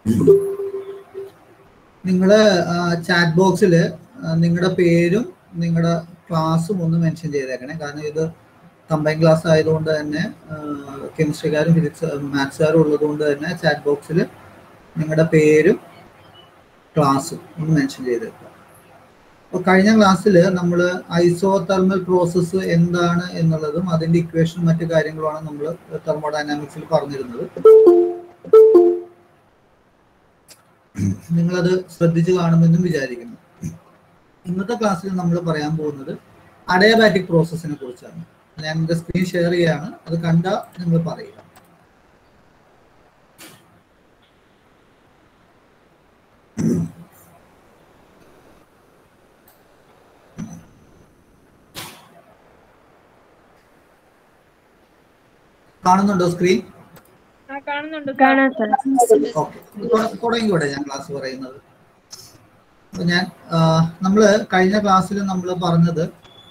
നിങ്ങൾ ചാറ്റ് ബോക്സിൽ നിങ്ങളുടെ പേരും നിങ്ങളുടെ ക്ലാസ്സും ഒന്ന് മെൻഷൻ ചെയ്തേക്കണേ കാരണം ഇത് കമ്പൈൻ ക്ലാസ് ആയതുകൊണ്ട് തന്നെ കെമിസ്ട്രിക്കാരും ഫിസിക്സ് മാത്സുകാരും ഉള്ളത് കൊണ്ട് തന്നെ ചാറ്റ് ബോക്സിൽ നിങ്ങളുടെ പേരും ക്ലാസ്സും ഒന്ന് മെൻഷൻ ചെയ്തേക്കുക അപ്പോൾ കഴിഞ്ഞ ക്ലാസ്സിൽ നമ്മൾ ഐസോ തെർമൽ പ്രോസസ്സ് എന്താണ് എന്നുള്ളതും അതിൻ്റെ ഇക്വേഷനും മറ്റു കാര്യങ്ങളുമാണ് നമ്മൾ തെർമോഡൈനാമിക്സിൽ പറഞ്ഞിരുന്നത് നിങ്ങളത് ശ്രദ്ധിച്ചു കാണുമെന്നും വിചാരിക്കുന്നു ഇന്നത്തെ ക്ലാസ്സിൽ നമ്മൾ പറയാൻ പോകുന്നത് അഡയബാറ്റിക് പ്രോസസ്സിനെ കുറിച്ചാണ് ഞാൻ എൻ്റെ സ്ക്രീൻ ഷെയർ ചെയ്യാണ് അത് കണ്ട നിങ്ങൾ പറയുക കാണുന്നുണ്ടോ സ്ക്രീൻ ആ കാണുന്നുണ്ട് കാണാം സാർ ഓക്കെ തുടങ്ങിക്കൂടെ ഞാൻ ക്ലാസ് പറയുന്നത് അപ്പൊ ഞാൻ നമ്മൾ കഴിഞ്ഞ ക്ലാസ്സിൽ നമ്മൾ പറഞ്ഞത്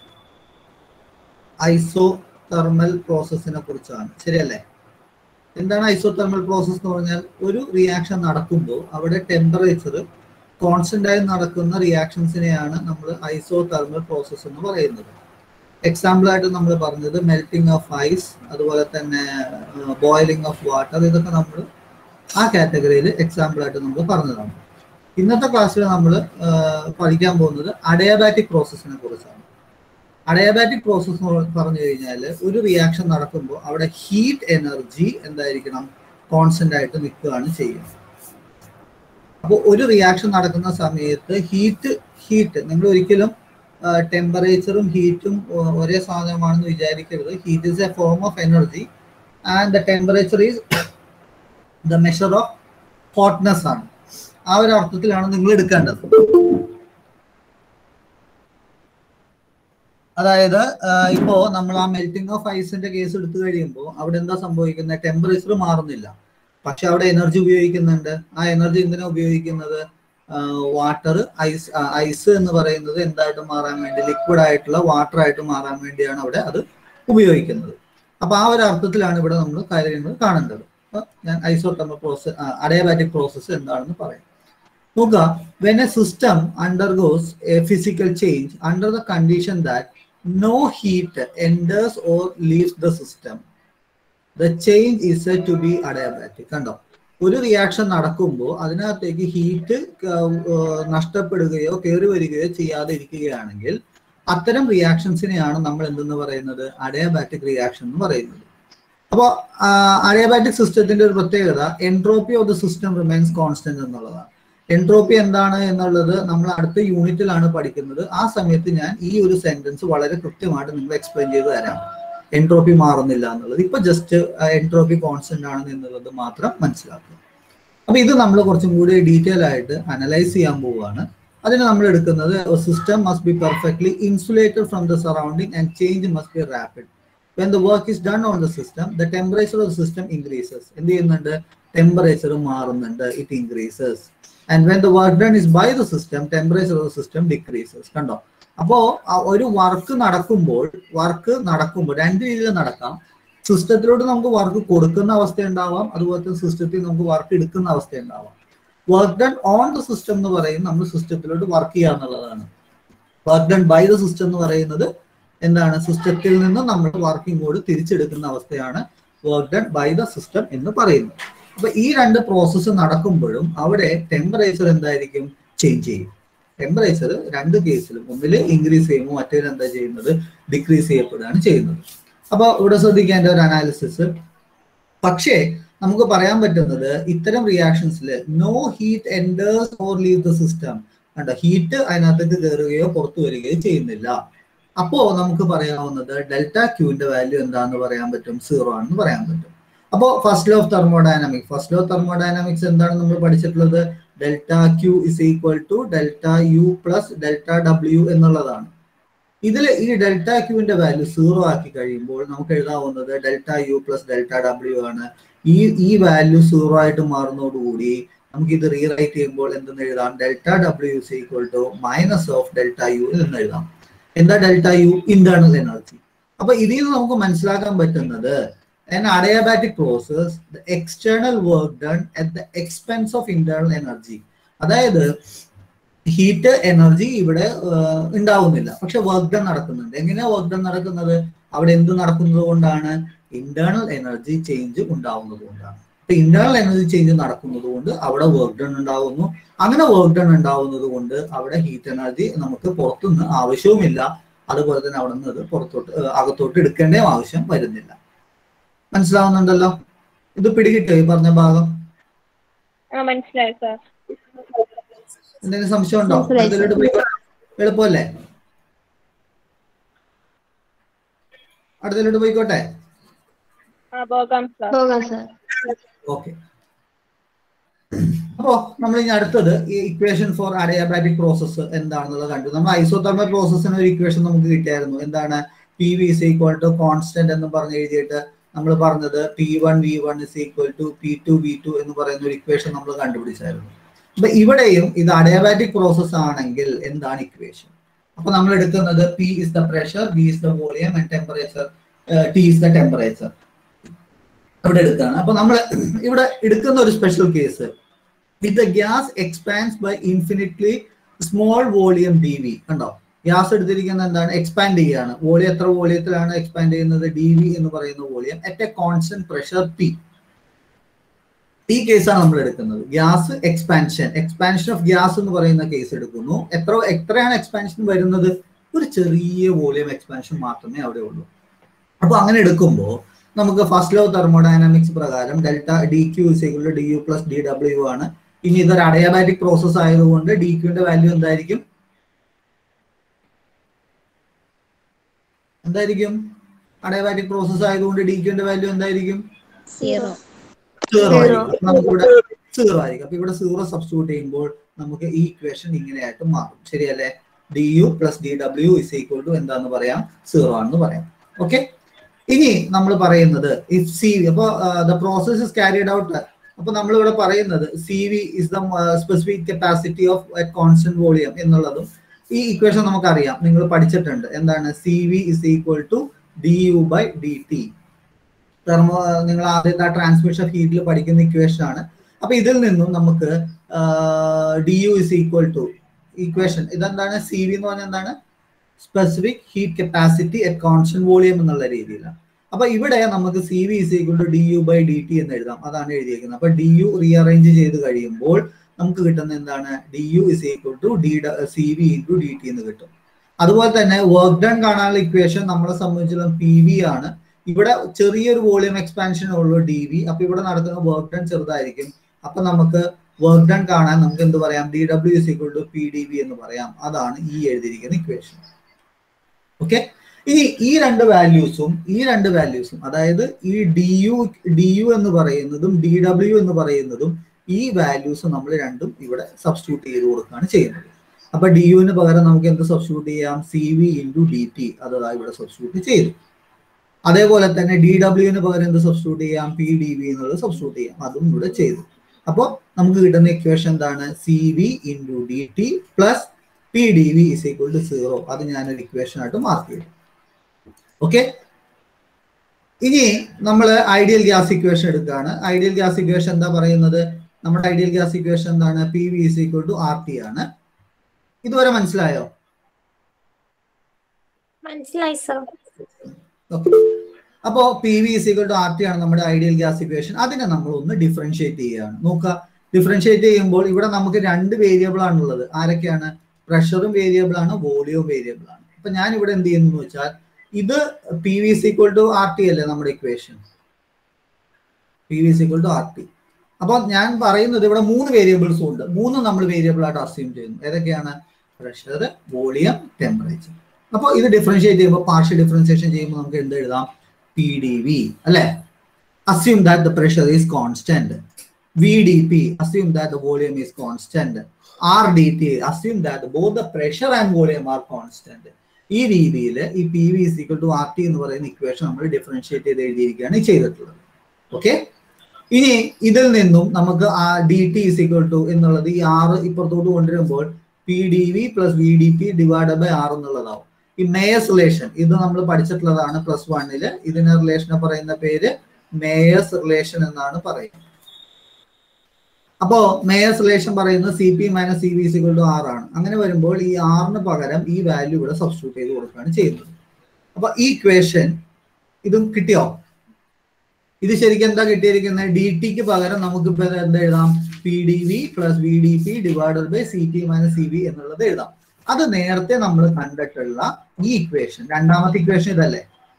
ഐസോ തെർമൽ പ്രോസസ്സിനെ കുറിച്ചാണ് ശരിയല്ലേ എന്താണ് ഐസോ തെർമൽ പ്രോസസ് എന്ന് പറഞ്ഞാൽ ഒരു റിയാക്ഷൻ നടക്കുമ്പോൾ അവിടെ ടെമ്പറേച്ചർ കോൺസ്റ്റന്റ് ആയി നടക്കുന്ന റിയാക്ഷൻസിനെയാണ് നമ്മൾ ഐസോ തെർമൽ പ്രോസസ്സ് എന്ന് പറയുന്നത് എക്സാമ്പിൾ ആയിട്ട് നമ്മൾ പറഞ്ഞത് മെൽറ്റിംഗ് ഓഫ് ഐസ് അതുപോലെ തന്നെ ബോയിലിംഗ് ഓഫ് വാട്ടർ ഇതൊക്കെ നമ്മൾ ആ കാറ്റഗറിയിൽ എക്സാമ്പിൾ ആയിട്ട് നമ്മൾ പറഞ്ഞതാണ് ഇന്നത്തെ ക്ലാസ്സിൽ നമ്മൾ പഠിക്കാൻ പോകുന്നത് അഡയാബാറ്റിക് പ്രോസസ്സിനെ കുറിച്ചാണ് അഡയാബാറ്റിക് പ്രോസസ്സ് പറഞ്ഞു കഴിഞ്ഞാൽ ഒരു റിയാക്ഷൻ നടക്കുമ്പോൾ അവിടെ ഹീറ്റ് എനർജി എന്തായിരിക്കണം കോൺസ്റ്റന്റ് ആയിട്ട് നിൽക്കുകയാണ് ചെയ്യുക അപ്പോൾ ഒരു റിയാക്ഷൻ നടക്കുന്ന സമയത്ത് ഹീറ്റ് ഹീറ്റ് നിങ്ങൾ ഒരിക്കലും ടെമ്പറേച്ചറും ഹീറ്റും ഒരേ സാധനമാണെന്ന് വിചാരിക്കരുത് heat is a form of energy and the temperature is the measure of hotness ആണ് ആ ഒരു അർത്ഥത്തിലാണ് നിങ്ങൾ എടുക്കേണ്ടത് അതായത് ഇപ്പോ നമ്മൾ ആ മെൽറ്റിംഗ് ഓഫ് ഐസിന്റെ കേസ് എടുത്തു കഴിയുമ്പോൾ അവിടെ എന്താ സംഭവിക്കുന്നത് ടെമ്പറേച്ചർ മാറുന്നില്ല പക്ഷെ അവിടെ എനർജി ഉപയോഗിക്കുന്നുണ്ട് ആ എനർജി എന്തിനാ ഉപയോഗിക്കുന്നത് വാട്ടർ ഐസ് ഐസ് എന്ന് പറയുന്നത് എന്തായിട്ട് മാറാൻ വേണ്ടി ലിക്വിഡ് ആയിട്ടുള്ള വാട്ടർ ആയിട്ട് മാറാൻ വേണ്ടിയാണ് അവിടെ അത് ഉപയോഗിക്കുന്നത് അപ്പൊ ആ ഒരു അർത്ഥത്തിലാണ് ഇവിടെ നമ്മൾ കാര്യങ്ങൾ കാണേണ്ടത് ഞാൻ ഐസോട്ടർമൽ പ്രോസസ് അഡയബാറ്റിക് പ്രോസസ്സ് എന്താണെന്ന് പറയാം നോക്കുക when a system undergoes a physical change under the condition that no heat enters or leaves the system the change is to be adiabatic കണ്ടോ ഒരു റിയാക്ഷൻ നടക്കുമ്പോൾ അതിനകത്തേക്ക് ഹീറ്റ് നഷ്ടപ്പെടുകയോ കയറി വരികയോ ചെയ്യാതെ ഇരിക്കുകയാണെങ്കിൽ അത്തരം റിയാക്ഷൻസിനെയാണ് നമ്മൾ എന്തെന്ന് പറയുന്നത് അഡയബാറ്റിക് റിയാക്ഷൻ എന്ന് പറയുന്നത് അപ്പോൾ അഡയബാറ്റിക് സിസ്റ്റത്തിന്റെ ഒരു പ്രത്യേകത entropy of the system remains constant എന്നുള്ളതാണ് എൻട്രോപ്പി എന്താണ് എന്നുള്ളത് നമ്മൾ അടുത്ത യൂണിറ്റിലാണ് പഠിക്കുന്നത് ആ സമയത്ത് ഞാൻ ഈ ഒരു സെന്റൻസ് വളരെ കൃത്യമായിട്ട് നിങ്ങൾ എക്സ്പ്ലെയിൻ ചെയ്ത് തരാം എൻട്രോപ്പി മാറുന്നില്ല എന്നുള്ളത് ഇപ്പൊ ജസ്റ്റ് എൻട്രോപ്പി കോൺസ്റ്റന്റ് ആണ് എന്നുള്ളത് മാത്രം മനസ്സിലാക്കുക അപ്പൊ ഇത് നമ്മൾ കുറച്ചും കൂടി ഡീറ്റെയിൽ ആയിട്ട് അനലൈസ് ചെയ്യാൻ പോവുകയാണ് അതിന് നമ്മൾ എടുക്കുന്നത് system must be perfectly insulated from the surrounding and change must be rapid when the work is done on the system the temperature of the system increases എന്ത് ചെയ്യുന്നുണ്ട് ടെമ്പറേച്ചർ മാറുന്നുണ്ട് it increases and when the work done is by the system temperature of the system decreases കണ്ടോ അപ്പോ ഒരു work നടക്കുമ്പോൾ work നടക്കുമ്പോൾ രണ്ട് രീതിയിൽ നടക്കാം സിസ്റ്റത്തിലോട്ട് നമുക്ക് വർക്ക് കൊടുക്കുന്ന അവസ്ഥ ഉണ്ടാവാം അതുപോലെ തന്നെ സിസ്റ്റത്തിൽ നമുക്ക് വർക്ക് എടുക്കുന്ന അവസ്ഥ ഉണ്ടാവാം work done on the system എന്ന് പറയുന്നത് നമ്മൾ സിസ്റ്റത്തിലോട്ട് വർക്ക് ചെയ്യുക എന്നുള്ളതാണ് work done by the system എന്ന് പറയുന്നത് എന്താണ് സിസ്റ്റത്തിൽ നിന്ന് നമ്മൾ വർക്കിംഗ് കോഡ് തിരിച്ചെടുക്കുന്ന അവസ്ഥയാണ് work done by the system എന്ന് പറയുന്നത് അപ്പൊ ഈ രണ്ട് പ്രോസസ്സ് നടക്കുമ്പോഴും അവിടെ ടെമ്പറേച്ചർ എന്തായിരിക്കും ചേഞ്ച് ചെയ്യും ടെമ്പറേച്ചർ രണ്ട് കേസിലും ഒന്നിൽ ഇൻക്രീസ് ചെയ്യുമ്പോൾ മറ്റേതിൽ എന്താ ചെയ്യുന്നത് ഡിക്രീസ് ചെയ്യപ്പെടുകയാണ് ചെയ്യുന്നത് അപ്പോൾ ഇവിടെ ശ്രദ്ധിക്കേണ്ട ഒരു അനാലിസിസ് പക്ഷേ നമുക്ക് പറയാൻ പറ്റുന്നത് ഇത്തരം റിയാക്ഷൻസിൽ no heat enters or leave the system കണ്ടോ ഹീറ്റ് അതിനകത്തേക്ക് കയറുകയോ പുറത്തു വരികയോ ചെയ്യുന്നില്ല അപ്പോ നമുക്ക് പറയാവുന്നത് ഡെൽറ്റ ക്യൂവിന്റെ വാല്യൂ എന്താന്ന് പറയാൻ പറ്റും സീറോ ആണെന്ന് പറയാൻ പറ്റും അപ്പോൾ first law of thermodynamics first law of thermodynamics എന്താണ് നമ്മൾ പഠിച്ചിട്ടുള്ളത് delta Q is equal to delta U plus delta W എന്നുള്ളതാണ് ഇതിൽ ഈ ഡെൽറ്റ ക്യൂവിന്റെ വാല്യൂ സീറോ ആക്കി കഴിയുമ്പോൾ നമുക്ക് എഴുതാവുന്നത് delta U plus delta W ആണ് ഈ ഈ വാല്യൂ സീറോ ആയിട്ട് മാറുന്നതോടുകൂടി നമുക്ക് ഇത് റീറൈറ്റ് ചെയ്യുമ്പോൾ എന്തെന്ന് എഴുതാം delta W is equal to minus of delta U എന്ന് എഴുതാം എന്താ ഡെൽറ്റ യു ഇന്റേണൽ എനർജി അപ്പൊ ഇതിൽ നിന്ന് നമുക്ക് മനസ്സിലാക്കാൻ പറ്റുന്നത് an adiabatic process the external work done at the expense of internal energy അതായത് ഹീറ്റ് എനർജി ഇവിടെ ആഹ്, ഉണ്ടാവുന്നില്ല പക്ഷെ വർക്ക് ഡൺ നടക്കുന്നുണ്ട് എങ്ങനെയാ വർക്ക് ഡൺ നടക്കുന്നത് അവിടെ എന്ത് നടക്കുന്നത് കൊണ്ടാണ് ഇന്റേണൽ എനർജി ചേഞ്ച് ഉണ്ടാവുന്നത് കൊണ്ടാണ് അപ്പൊ ഇന്റേണൽ എനർജി ചേഞ്ച് നടക്കുന്നത് കൊണ്ട് അവിടെ വർക്ക് ഡൺ ഉണ്ടാവുന്നു അങ്ങനെ വർക്ക് ഡൺ ഉണ്ടാവുന്നത് കൊണ്ട് അവിടെ ഹീറ്റ് എനർജി നമുക്ക് പുറത്തുനിന്ന് ആവശ്യവുമില്ല അതുപോലെ തന്നെ അവിടെ നിന്ന് അത് പുറത്തോട്ട് ഏഹ്, അകത്തോട്ട് എടുക്കേണ്ട ആവശ്യം വരുന്നില്ല മനസ്സിലാവുന്നുണ്ടല്ലോ ഇത് പിടികിട്ടോ ഈ പറഞ്ഞ ഭാഗം ആ മനസ്സിലായി സാർ എന്തെങ്കിലും സംശയം ഉണ്ടോ മനസ്സിലായി, അടുത്തതിലോട്ട് പോയിക്കോ. എളുപ്പമല്ലേ അടുത്തതിലോട്ട് പോയിക്കോട്ടെ ആ പോകാം സാർ പോകാം സാർ ഓക്കെ അപ്പോ നമ്മൾ ഇനി അടുത്തത് ഈ ഇക്വേഷൻ ഫോർ അഡിയാബാറ്റിക് പ്രോസസ്സ് എന്താണെന്നുള്ളത് കണ്ടു നമ്മൾ ഐസോതെർമൽ പ്രോസസ്സിന് ഒരു ഇക്വേഷൻ നമുക്ക് കിട്ടിയായിരുന്നു എന്താണ് P V is equal to constant എന്ന് പറഞ്ഞ് എഴുതിയിട്ട് നമ്മൾ പറഞ്ഞത് P one V one is equal to P two V two എന്ന് പറയുന്ന ഒരു ഇക്വേഷൻ നമ്മൾ കണ്ടുപിടിച്ചായിരുന്നു അപ്പൊ ഇവിടെയും ഇത് അഡിയാബാറ്റിക് പ്രോസസ് ആണെങ്കിൽ എന്താണ് ഇക്വേഷൻ അപ്പൊ നമ്മൾ എടുക്കുന്നത് P is the pressure V is the volume and temperature T is the temperature ഇവിടെ എടുക്കുകയാണ് അപ്പൊ നമ്മൾ ഇവിടെ എടുക്കുന്ന ഒരു special case with the gas expands by infinitely small volume D V കണ്ടോ ഗ്യാസ് എടുത്തിരിക്കുന്നത് എന്താണ് എക്സ്പാൻഡ് ചെയ്യുകയാണ് വോളിയം എത്ര വോളിയത്തിലാണ് എക്സ്പാൻഡ് ചെയ്യുന്നത് ഡി വി എന്ന് പറയുന്ന volume at a constant pressure P ഈ കേസാണ് നമ്മൾ എടുക്കുന്നത് gas expansion expansion of gas എന്ന് പറയുന്ന കേസ് എടുക്കുന്നു എത്ര എത്രയാണ് എക്സ്പാൻഷൻ വരുന്നത് ഒരു ചെറിയ വോളിയം എക്സ്പാൻഷൻ മാത്രമേ അവിടെ ഉള്ളൂ അപ്പൊ അങ്ങനെ എടുക്കുമ്പോൾ നമുക്ക് ഫസ്റ്റ് ലോ തെർമോഡൈനാമിക്സ് പ്രകാരം ഡെൽറ്റ ഡി ക്യു ഇസിക്കുള്ള D U plus D W ആണ് ഇനി ഇതൊരു അഡയാബാറ്റിക് പ്രോസസ് ആയതുകൊണ്ട് ഡി ക്യുവിന്റെ വാല്യൂ എന്തായിരിക്കും എന്തായിരിക്കും അഡയാബാറ്റിക് പ്രോസസ് ആയതുകൊണ്ട് ഡി ക്യുവിന്റെ വാല്യൂ എന്തായിരിക്കും സീറോ സീറോ ആയിരിക്കും നമുക്കിവിടെ സീറോ ആയിരിക്കും അപ്പൊ ഇവിടെ സീറോ സബ്സ്റ്റിറ്റ്യൂട്ട് ചെയ്യുമ്പോൾ നമുക്ക് ഈ ഇക്വേഷൻ ഇങ്ങനെയായിട്ട് മാറും ശരിയല്ലേ D U plus D W is equal to എന്താന്ന് പറയാം സീറോ ആണെന്ന് പറയാം ഓക്കെ ഇനി നമ്മൾ പറയുന്നത് ഇഫ് സി വി അപ്പൊ the process is carried out അപ്പൊ നമ്മൾ ഇവിടെ പറയുന്നത് C V is the specific capacity of a constant volume എന്നുള്ളതും ഈ ഇക്വേഷൻ നമുക്കറിയാം നിങ്ങൾ പഠിച്ചിട്ടുണ്ട് എന്താണ് C V is equal to D U by D T thermo നിങ്ങൾ ആദ്യത്തെ ട്രാൻസ്മിഷൻ ഹീറ്റിൽ പഠിക്കുന്ന ഇക്വേഷൻ ആണ് അപ്പൊ ഇതിൽ നിന്നും നമുക്ക് D U is equal to equation ഇതെന്താണ് സി വി എന്ന് പറഞ്ഞാൽ എന്താണ് specific heat capacity at constant volume എന്നുള്ള രീതിയിലാണ് അപ്പൊ ഇവിടെ നമുക്ക് C V is equal to D U by D T എന്ന് എഴുതാം അതാണ് എഴുതിയിരിക്കുന്നത് അപ്പൊ ഡി യു റീഅറേഞ്ച് ചെയ്ത് കഴിയുമ്പോൾ നമുക്ക് കിട്ടുന്ന എന്താണ് D U is equal to D C V into D T എന്ന് കിട്ടും അതുപോലെ തന്നെ വർക്ക് ഡൺ കാണാനുള്ള ഇക്വേഷൻ നമ്മളെ സംബന്ധിച്ചിടത്തോളം പി വി ആണ് ഇവിടെ ചെറിയൊരു വോളിയം എക്സ്പാൻഷൻ ഉള്ളൂ ഡി വി അപ്പൊ ഇവിടെ നടക്കുന്ന വർക്ക് ഡൺ ചെറുതായിരിക്കും അപ്പൊ നമുക്ക് വർക്ക് ഡൺ കാണാൻ നമുക്ക് എന്ത് പറയാം D W is equal to P D V എന്ന് പറയാം അതാണ് ഈ എഴുതിയിരിക്കുന്ന ഇക്വേഷൻ ഓക്കെ ഇനി ഈ രണ്ട് വാല്യൂസും ഈ രണ്ട് വാല്യൂസും അതായത് ഈ ഡി യു ഡി യു എന്ന് പറയുന്നതും ഡി ഡബ്ല്യു എന്ന് പറയുന്നതും ഈ വാല്യൂസ് നമ്മൾ രണ്ടും ഇവിടെ സബ്സ്റ്റിറ്റ്യൂട്ട് ചെയ്ത് കൊടുക്കുകയാണ് ചെയ്യുന്നത് അപ്പൊ ഡി യുവിന് പകരം നമുക്ക് എന്ത് സബ്സ്റ്റിറ്റ്യൂട്ട് ചെയ്യാം C V into D T അത് ദാ ഇവിടെ സബ്സ്റ്റിറ്റ്യൂട്ട് ചെയ്തു അതേപോലെ തന്നെ ഡി ഡബ്ല്യുവിന് പകരം എന്ത് സബ്സ്റ്റിറ്റ്യൂട്ട് ചെയ്യാം പി ഡി വി എന്നുള്ളത് സബ്സ്റ്റിറ്റ്യൂട്ട് ചെയ്യാം അതും ഇവിടെ ചെയ്തു അപ്പോൾ നമുക്ക് കിട്ടുന്ന ഇക്വേഷൻ എന്താണ് C V into D T plus P D V is equal to zero അത് ഞാനൊരു ഇക്വേഷൻ ആയിട്ട് മാർക്ക് ചെയ്തു ഓക്കെ ഇനി നമ്മൾ ഐഡിയൽ ഗ്യാസ് ഇക്വേഷൻ എടുക്കുകയാണ് ഐഡിയൽ ഗ്യാസ് ഇക്വേഷൻ എന്താ പറയുന്നത് നമ്മുടെ ഐഡിയൽ ഗ്യാസ് ഇക്വേഷൻ എന്താണ് P V is equal to R T ആണ് ഇതുവരെ മനസ്സിലായോ മനസ്സിലായി സർ ഓക്കെ അപ്പോ P V is equal to R T ആണ് നമ്മുടെ ഐഡിയൽ ഗ്യാസ് ഇക്വേഷൻ അതിനെ നമ്മൾ ഒന്ന് ഡിഫറൻഷിയേറ്റ് ചെയ്യുകയാണ് നോക്കുക ഡിഫറൻഷിയേറ്റ് ചെയ്യുമ്പോൾ ഇവിടെ നമുക്ക് രണ്ട് വേരിയബിൾ ആണുള്ളത് ആരൊക്കെയാണ് പ്രഷറും വേരിയബിൾ ആണ് വോളിയവും വേരിയബിൾ ആണ് അപ്പൊ ഞാൻ ഇവിടെ എന്ത് ചെയ്യുന്നു വെച്ചാൽ ഇത് P V is equal to R T അല്ലേ നമ്മുടെ equation P V is equal to R T അപ്പൊ ഞാൻ പറയുന്നത് ഇവിടെ മൂന്ന് വേരിയബിൾസും ഉണ്ട് മൂന്ന് നമ്മൾ വേരിയബിൾ ആയിട്ട് അസ്യൂം ചെയ്യുന്നു ഏതൊക്കെയാണ് പ്രഷർ വോളിയം ടെമ്പറേച്ചർ അപ്പോൾ ഇത് ഡിഫറൻഷിയേറ്റ് ചെയ്യുമ്പോൾ പാർഷ്യൽ ഡിഫറൻസിയേഷൻ ചെയ്യുമ്പോൾ നമുക്ക് എന്ത് എഴുതാം പി ഡി വി അല്ലെ assume that the pressure is constant V D P assume that the volume is constant R D T assume that both the pressure and volume are constant ഈ രീതിയിൽ ഈ P V is equal to R T എന്ന് പറയുന്ന equation നമ്മൾ differentiate ചെയ്ത് എഴുതിയിരിക്കുകയാണ് ചെയ്തിട്ടുള്ളത് okay ഇനി ഇതിൽ നിന്നും നമുക്ക് ആ D T is equal to എന്നുള്ളത് ഈ ആറ് ഇപ്പുറത്തോട്ട് കൊണ്ടുവരുമ്പോൾ P D V plus V D P divide by R എന്നുള്ളതാവും ഈ മേയസ് റിലേഷൻ ഇത് നമ്മൾ പഠിച്ചിട്ടുള്ളതാണ് പ്ലസ് വണ്ണില് ഇതിന് റിലേഷനെ പറയുന്ന പേര് മേയേഴ്സ് റിലേഷൻ എന്നാണ് പറയുന്നത് അപ്പോ മേയേഴ്സ് റിലേഷൻ പറയുന്നത് C P minus C V is equal to R ആണ് അങ്ങനെ വരുമ്പോൾ ഈ ആറിന് പകരം ഈ വാല്യൂ ഇവിടെ സബ്സ്റ്റിറ്റ്യൂട്ട് ചെയ്ത് കൊടുക്കുകയാണ് ചെയ്യുന്നത് അപ്പൊ ഈ ഇക്വേഷൻ ഇതും കിട്ടിയോ ഇത് ശരിക്കും എന്താ കിട്ടിയിരിക്കുന്നത് ഡി ടിക്ക് പകരം നമുക്ക് ഇപ്പൊ എന്താ എഴുതാം P D V plus V D P divided by C T minus C V എന്നുള്ളത് എഴുതാം അത് നേരത്തെ നമ്മൾ കണ്ടിട്ടുള്ള ഈ ഇക്വേഷൻ രണ്ടാമത്തെ ഇക്വേഷൻ ഇതല്ലേ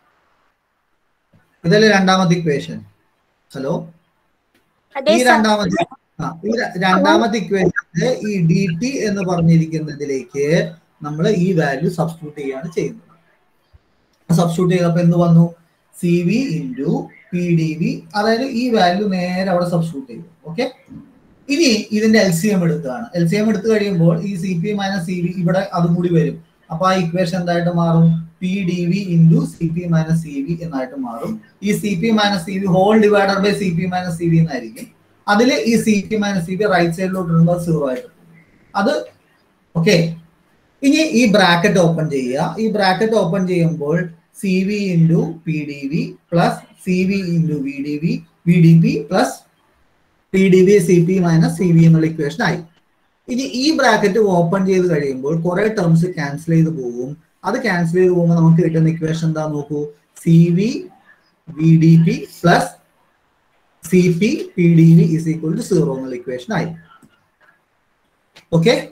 ഇതല്ലേ രണ്ടാമത്തെ ഇക്വേഷൻ ഹലോ അതെ ഈ സർ രണ്ടാമത്തെ ആ ഈ ര- രണ്ടാമത്തെ ഇക്വേഷനില് ഈ ഡി ടി എന്ന് പറഞ്ഞിരിക്കുന്നതിലേക്ക് നമ്മൾ ഈ വാല്യൂ സബ്സ്റ്റിറ്റ്യൂട്ട് ചെയ്യാണ് ചെയ്യുന്നത് സബ്സ്റ്റിറ്റ്യൂട്ട് ചെയ്തപ്പോ എന്ത് വന്നു C V into P D V അതായത് ഈ വാല്യൂ നേരെ അവിടെ സബ്സ്റ്റിറ്റ്യൂട്ട് ചെയ്തു ഓക്കെ ഇനി ഇതിന്റെ എൽ സി എം എടുക്കുകയാണ് എൽ സി എം എടുത്തു കഴിയുമ്പോൾ ഈ C P minus C V ഇവിടെ അതും കൂടി വരും അപ്പൊ ആ ഇക്വേഷൻ എന്തായിട്ട് മാറും P D V into C P minus C V എന്നായിട്ട് മാറും ഈ C P minus C V whole divider by C P minus C V എന്നായിരിക്കും അതിൽ ഈ C P minus C P right സൈഡിലോട്ട് ഇടുമ്പോൾ സീറോ ആയിട്ട് പോകും. അത് ഓക്കെ ഇനി ഈ ബ്രാക്കറ്റ് ഓപ്പൺ ചെയ്യുക ഈ ബ്രാക്കറ്റ് ഓപ്പൺ ചെയ്യുമ്പോൾ C V into P D V plus C V into V D V V D P plus P D V C P minus C V എന്നുള്ള equation ആയി ഇനി ഈ bracket open ചെയ്ത് കഴിയുമ്പോൾ കുറെ ടേംസ് ക്യാൻസൽ ചെയ്ത് പോകും അത് ക്യാൻസൽ ചെയ്ത് പോകുമ്പോൾ നമുക്ക് കിട്ടുന്ന ഇക്വേഷൻ എന്താ നോക്കൂ C V V D P plus C P P D V is equal to zero എന്നുള്ള ഇക്വേഷൻ ആയി ഓക്കെ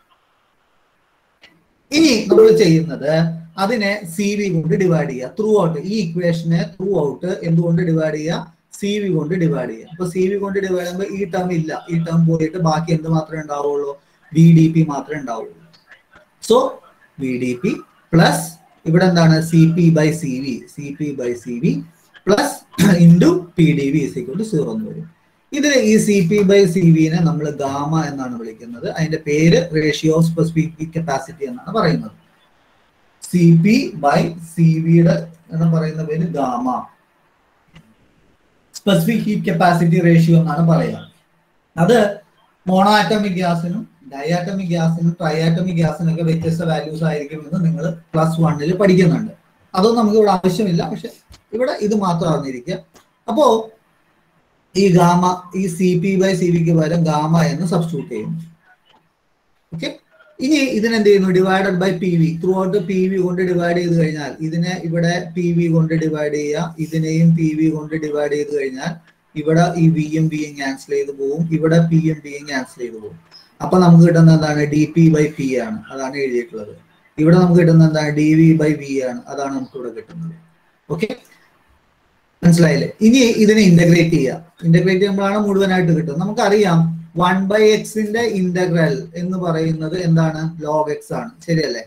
ഇനി നമ്മൾ ചെയ്യുന്നത് അതിനെ സി വി കൊണ്ട് ഡിവൈഡ് ചെയ്യുക ത്രൂ ഔട്ട് ഈ ഇക്വേഷനെ ത്രൂ ഔട്ട് എന്തുകൊണ്ട് ഡിവൈഡ് ചെയ്യുക സി വി കൊണ്ട് ഡിവൈഡ് ചെയ്യുക അപ്പൊ സി വി കൊണ്ട് ഡിവൈഡ് ചെയ്യുമ്പോൾ ഈ ടേം ഇല്ല ഈ ടേം പോയിട്ട് ബാക്കി എന്ത് മാത്രമേ ഉണ്ടാവുള്ളൂ വി ഡി പി മാത്രമേ ഉണ്ടാവുള്ളൂ so V D P plus ഇവിടെ എന്താണ് C P by C V C P by C V plus into P D V is equal to zero എന്ന് വരും ഇതിൽ ഈ സി പി ബൈ സി വിനെ നമ്മൾ ഗാമ എന്നാണ് വിളിക്കുന്നത് അതിന്റെ പേര് റേഷ്യോ ഓഫ് സ്പെസിഫിക് കപ്പാസിറ്റി എന്നാണ് പറയുന്നത് സി പി ബൈ സി വിയുടെ എന്ന് പറയുന്ന പേര് gamma specific heat capacity ratio എന്നാണ് പറയുക അത് മോണോആറ്റമിക് ഗ്യാസിനും ഡയാറ്റമിക് ഗ്യാസിനും ട്രയാറ്റമിക് ഗ്യാസിനും ഒക്കെ വ്യത്യസ്ത വാല്യൂസ് ആയിരിക്കും എന്ന് നിങ്ങൾ പ്ലസ് വണ്ണിൽ പഠിക്കുന്നുണ്ട് അതൊന്നും നമുക്ക് ഇവിടെ ആവശ്യമില്ല പക്ഷെ ഇവിടെ ഇത് മാത്രം അറിഞ്ഞിരിക്കുക അപ്പോ ഈ ഗാമ ഈ സി പി ബൈ സി വിക്ക് പകരം ഗാമ എന്ന് സബ്സ്റ്റിറ്റ്യൂട്ട് ചെയ്യുന്നു ഓക്കെ ഇനി ഇതിനെന്ത് ചെയ്യുന്നു divided by P V throughout P V കൊണ്ട് ഡിവൈഡ് ചെയ്ത് കഴിഞ്ഞാൽ ഇതിനെ ഇവിടെ പി വി കൊണ്ട് ഡിവൈഡ് ചെയ്യുക ഇതിനെയും പി വി കൊണ്ട് ഡിവൈഡ് ചെയ്ത് കഴിഞ്ഞാൽ ഇവിടെ ഈ വിയും ബിയും ക്യാൻസൽ ചെയ്ത് പോകും ഇവിടെ പിയും ബിയും ക്യാൻസൽ ചെയ്ത് പോകും അപ്പൊ നമുക്ക് കിട്ടുന്ന എന്താണ് ഡി പി ബൈ പി ആണ് അതാണ് എഴുതിയിട്ടുള്ളത് ഇവിടെ നമുക്ക് കിട്ടുന്ന എന്താണ് ഡി വി ബൈ വി ആണ് അതാണ് നമുക്ക് ഇവിടെ കിട്ടുന്നത് ഓക്കെ മനസ്സിലായില്ലേ ഇനി ഇതിനെ ഇന്റഗ്രേറ്റ് ചെയ്യുക ഇന്റഗ്രേറ്റ് ചെയ്യുമ്പോഴാണ് മുഴുവനായിട്ട് കിട്ടുന്നത് നമുക്കറിയാം വൺ ബൈ എക്സിന്റെ ഇന്റഗ്രൽ എന്ന് പറയുന്നത് എന്താണ് ലോഗ് എക്സ് ആണ് ശരിയല്ലേ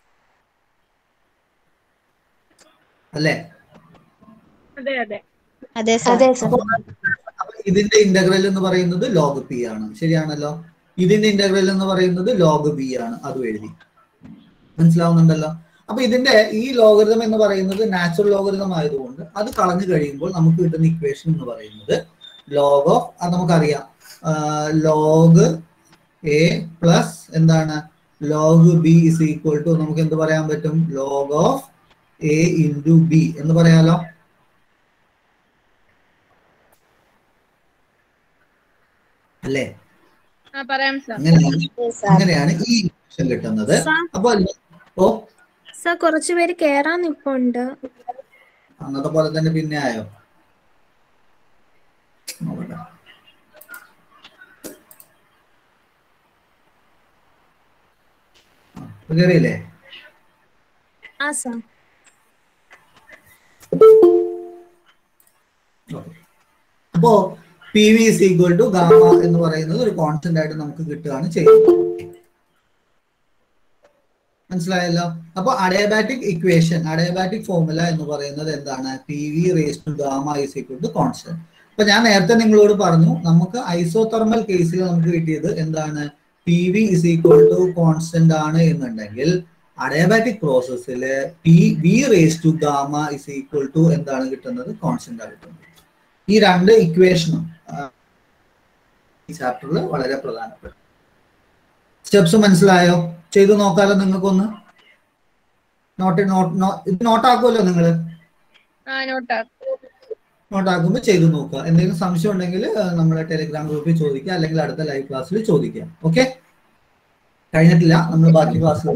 അല്ലേ അതെ അതെ അതെ സർ അപ്പൊ അപ്പൊ ഇതിന്റെ ഇന്റഗ്രൽ എന്ന് പറയുന്നത് ലോഗ് പി ആണ് ശരിയാണല്ലോ ഇതിന്റെ ഇന്റഗ്രൽ എന്ന് പറയുന്നത് ലോഗ് ബി ആണ് അതും എഴുതി മനസ്സിലാവുന്നുണ്ടല്ലോ അപ്പൊ ഇതിന്റെ ഈ ലോഗരിതം എന്ന് പറയുന്നത് നാച്ചുറൽ ലോഗരിതം ആയതുകൊണ്ട് അത് കളഞ്ഞു കഴിയുമ്പോൾ നമുക്ക് കിട്ടുന്ന ഇക്വേഷൻ എന്ന് പറയുന്നത് ലോഗ് ഓഫ് അത് നമുക്കറിയാം ലോഗ് എ പ്ലസ് എന്താണ് log B is equal to നമുക്ക് എന്ത് പറയാൻ പറ്റും log of A into B എന്ന് പറയാലോ അല്ലേ ആ പറയാം സാർ അങ്ങനെയാണ് സർ അങ്ങനെയാണ് ഈ ഇക്വേഷൻ കിട്ടുന്നത് സർ അപ്പൊ ഓ സർ കുറച്ചു പേര് കേറാൻ നിപ്പുണ്ട് അന്നത്തെ പോലെ തന്നെ പിന്നെ ആയോ നോക്കട്ടെ ആ, ഇപ്പൊ കേറിയില്ലേ ആ സർ Okay. അപ്പോ P V is equal to gamma എന്ന് പറയുന്നത് ഒരു കോൺസ്റ്റന്റ് ആയിട്ട് നമുക്ക് കിട്ടുകയാണ് ചെയ്യുന്നത് മനസ്സിലായല്ലോ അപ്പൊ അഡയബാറ്റിക് ഇക്വേഷൻ അഡയബാറ്റിക് ഫോർമുല എന്ന് പറയുന്നത് എന്താണ് P V raise to gamma is equal to constant അപ്പൊ ഞാൻ നേരത്തെ നിങ്ങളോട് പറഞ്ഞു നമുക്ക് ഐസോതെർമൽ കേസിൽ നമുക്ക് കിട്ടിയത് എന്താണ് P V is equal to constant ആണ് എന്നുണ്ടെങ്കിൽ അഡയബാറ്റിക് പ്രോസസ്സിൽ P V raise to gamma is equal to എന്താണ് കിട്ടുന്നത് കോൺസ്റ്റന്റ് ആണ് കിട്ടുന്നത് ഈ രണ്ട് ഇക്വേഷനും ഈ ചാപ്റ്ററിൽ വളരെ പ്രധാനപ്പെട്ട സ്റ്റെപ്സ് മനസ്സിലായോ ചെയ്തു നോക്കാലോ നിങ്ങൾക്കൊന്ന് നോട്ട് നോട്ട് ഇത് നോട്ടാക്കുമല്ലോ നിങ്ങൾ ആ നോട്ടാ നോട്ടാക്കുമ്പോൾ ചെയ്ത് നോക്കുക എന്തെങ്കിലും സംശയം ഉണ്ടെങ്കിൽ നമ്മളെ ടെലിഗ്രാം ഗ്രൂപ്പിൽ ചോദിക്കുക അല്ലെങ്കിൽ അടുത്ത ലൈവ് ക്ലാസ്സിൽ ചോദിക്കുക ഓക്കെ കഴിഞ്ഞിട്ടില്ല നമ്മൾ ബാക്കി ക്ലാസ്സിൽ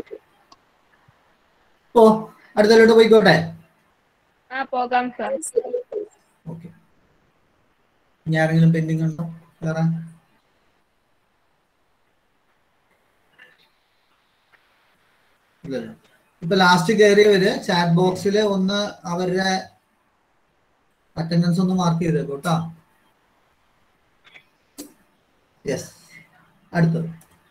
ഓ അടുത്തലോട്ട് പോയിക്കോട്ടെ ആ പോകാം സാർ ഓക്കെ ഇനി ആരെങ്കിലും പെൻഡിങ് ഉണ്ടോ വേറെ ഇല്ലല്ലോ ഇപ്പൊ ലാസ്റ്റ് കയറിയവര് ചാറ്റ് ബോക്സിൽ ഒന്ന് അവരുടെ അറ്റൻഡൻസ് ഒന്ന് മാർക്ക് ചെയ്തേക്കോ കേട്ടോ യെസ് അടുത്തത്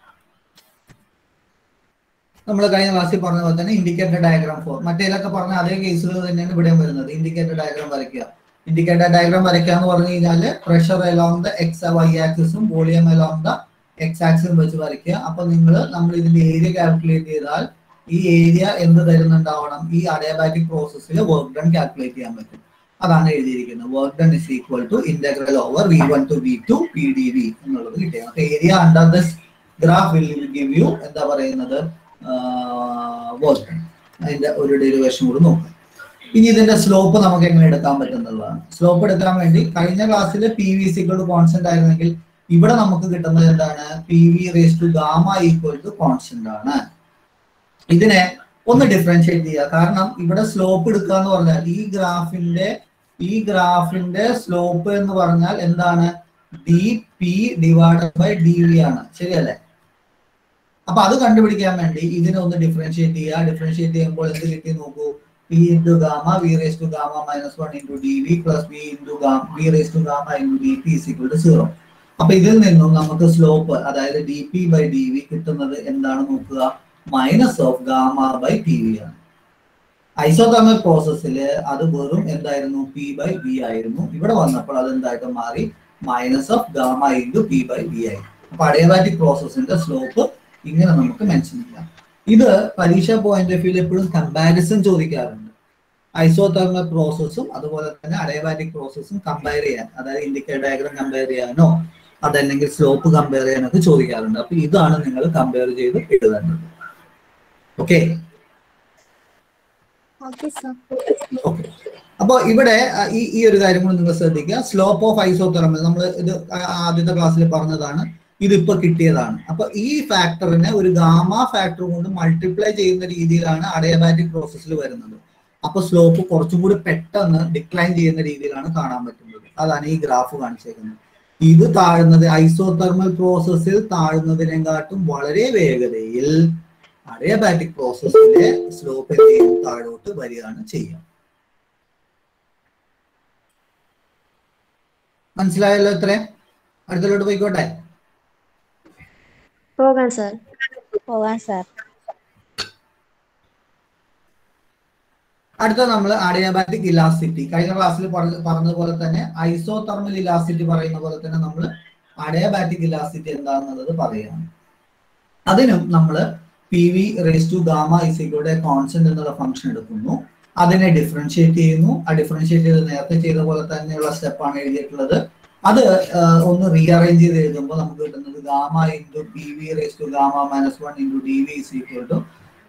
നമ്മൾ കഴിഞ്ഞ ക്ലാസ്സിൽ പറഞ്ഞ പോലെ തന്നെ ഇൻഡിക്കേറ്റർ ഡയഗ്രാം ഫോർ മറ്റേലൊക്കെ പറഞ്ഞ അതേ കേസുകൾ തന്നെയാണ് ഇവിടെ വരുന്നത് ഇൻഡിക്കേറ്റർ ഡയഗ്രാം വരയ്ക്കുക ഇൻഡിക്കേറ്റർ ഡയഗ്രാം വരയ്ക്കുക എന്ന് പറഞ്ഞു കഴിഞ്ഞാൽ pressure along the X Y ആക്സിസും വോളിയം അലോങ് ദ എക്സ് ആക്സിസും വെച്ച് വരയ്ക്കുക അപ്പൊ നിങ്ങൾ നമ്മൾ ഇതിന്റെ ഏരിയ കാൽക്കുലേറ്റ് ചെയ്താൽ ഈ ഏരിയ എന്ത് തരുന്നുണ്ടാവണം ഈ അഡയബാറ്റിക് പ്രോസസ്സിൽ വർക്ക് ഡൺ കാൽക്കുലേറ്റ് ചെയ്യാൻ പറ്റും അതാണ് എഴുതിയിരിക്കുന്നത് work done is equal to integral over V one to V two P D V എന്നുള്ളത് കിട്ടിയത് അപ്പൊ area under this graph will give you എന്താ പറയുന്നത് വർക്ക് ഡൺ അതിന്റെ ഒരു ഡെറിവേഷൻ കൂടി നോക്കാം ഇനി ഇതിന്റെ സ്ലോപ്പ് നമുക്ക് എങ്ങനെ എടുക്കാൻ പറ്റുന്നതാണ് സ്ലോപ്പ് എടുക്കാൻ വേണ്ടി കഴിഞ്ഞ ക്ലാസ്സിൽ പി വി സിക്വൾ കോൺസ്റ്റന്റ് ആയിരുന്നെങ്കിൽ ഇവിടെ നമുക്ക് കിട്ടുന്നത് എന്താണ് P V raise to gamma equal to constant ആണ് ഇതിനെ ഒന്ന് ഡിഫറൻഷിയേറ്റ് ചെയ്യുക കാരണം ഇവിടെ സ്ലോപ്പ് എടുക്കുക എന്ന് പറഞ്ഞാൽ ഈ ഗ്രാഫിന്റെ ഈ ഗ്രാഫിന്റെ സ്ലോപ്പ് എന്ന് പറഞ്ഞാൽ എന്താണ് D P divided by D V ആണ് ശരിയല്ലേ അപ്പൊ അത് കണ്ടുപിടിക്കാൻ വേണ്ടി ഇതിനെ ഒന്ന് ഡിഫറൻഷിയേറ്റ് ചെയ്യുക ഡിഫറൻഷിയേറ്റ് ചെയ്യുമ്പോൾ എന്ത് കിട്ടി നോക്കൂ P into gamma V raise to gamma minus one into D V plus V into V raise to gamma into D P is equal to zero അപ്പൊ ഇതിൽ നിന്നും നമുക്ക് സ്ലോപ്പ് അതായത് D P by D V കിട്ടുന്നത് എന്താണ് നോക്കുക minus of gamma by P V ആണ് isothermal പ്രോസസ്സിൽ അത് വെറും എന്തായിരുന്നു പി ബൈ വി ആയിരുന്നു ഇവിടെ വന്നപ്പോൾ അത് എന്തായിട്ട് മാറി minus of gamma into P by V ആയി അപ്പൊ അഡിയബാറ്റിക് പ്രോസസ്സിന്റെ സ്ലോപ്പ് ഇങ്ങനെ നമുക്ക് മെൻഷൻ ചെയ്യാം ഇത് പരീക്ഷ പോയിന്റ് ഓഫ് വ്യൂ എപ്പോഴും കമ്പാരിസൺ ചോദിക്കാറുണ്ട് ഐസോതെർമൽ പ്രോസസ്സും അതുപോലെ തന്നെ അഡയബാറ്റിക് പ്രോസസ്സും കമ്പയർ ചെയ്യാൻ അതായത് ഇൻഡിക്കേറ്റർ ഡയഗ്രാം കമ്പയർ ചെയ്യാനോ അതല്ലെങ്കിൽ സ്ലോപ്പ് കമ്പയർ ചെയ്യാനൊക്കെ ചോദിക്കാറുണ്ട് അപ്പൊ ഇതാണ് നിങ്ങൾ കമ്പയർ ചെയ്ത് എഴുതേണ്ടത് ഓക്കെ ഓക്കെ സർ ഓക്കെ അപ്പൊ ഇവിടെ ആ, ഈ ഈ ഒരു കാര്യം കൂടി നിങ്ങൾ ശ്രദ്ധിക്കുക സ്ലോപ്പ് ഓഫ് ഐസോതെർമൽ നമ്മൾ ഇത് ആ- ആദ്യത്തെ ക്ലാസ്സിൽ പറഞ്ഞതാണ് ഇതിപ്പോ കിട്ടിയതാണ് അപ്പൊ ഈ ഫാക്ടറിനെ ഒരു ഗാമ ഫാക്ടർ കൊണ്ട് മൾട്ടിപ്ലൈ ചെയ്യുന്ന രീതിയിലാണ് അഡയബാറ്റിക് പ്രോസസ്സിൽ വരുന്നത് അപ്പൊ സ്ലോപ്പ് കുറച്ചും കൂടി പെട്ടെന്ന് ഡിക്ലൈൻ ചെയ്യുന്ന രീതിയിലാണ് കാണാൻ പറ്റുന്നത് അതാണ് ഈ ഗ്രാഫ് കാണിച്ചേക്കുന്നത് ഇത് താഴുന്നത് ഐസോതെർമൽ പ്രോസസ്സിൽ താഴുന്നതിനെക്കാട്ടും വളരെ വേഗതയിൽ അഡയബാറ്റിക് പ്രോസസ്സിലെ സ്ലോപ്പ് എന്ത് ചെയ്യും താഴോട്ട് വരികയാണ് ചെയ്യുക മനസ്സിലായല്ലോ ഇത്രയും അടുത്തലോട്ട് പോയിക്കോട്ടെ പോകാം സർ പോകാം സാർ അടുത്ത നമ്മൾ അഡിയാബാറ്റിക് ഇലാസ്റ്റിറ്റി കഴിഞ്ഞ ക്ലാസ്സിൽ പറഞ്ഞതുപോലെ തന്നെ ഐസോ തെർമൽ ഇലാസ്റ്റിറ്റി പറയുന്ന പോലെ തന്നെ നമ്മൾ അഡിയാബാറ്റിക് ഇലാസ്റ്റിറ്റി എന്താണെന്നുള്ളത് പറയുകയാണ് അതിനും നമ്മൾ P V raise to gamma ഇസിക്കോടെ കോൺസ്റ്റന്റ് എന്നുള്ള ഫംഗ്ഷൻ എടുക്കുന്നു അതിനെ ഡിഫറൻഷിയേറ്റ് ചെയ്യുന്നു ആ ഡിഫറൻഷിയേറ്റ് ചെയ്ത് നേരത്തെ ചെയ്ത പോലെ തന്നെയുള്ള സ്റ്റെപ്പാണ് എഴുതിയിട്ടുള്ളത് അത് ആ, ഒന്ന് റീഅറേഞ്ച് ചെയ്ത് എഴുതുമ്പോൾ നമുക്ക് കിട്ടുന്നത് gamma into P V raise to gamma minus one into D V is equal to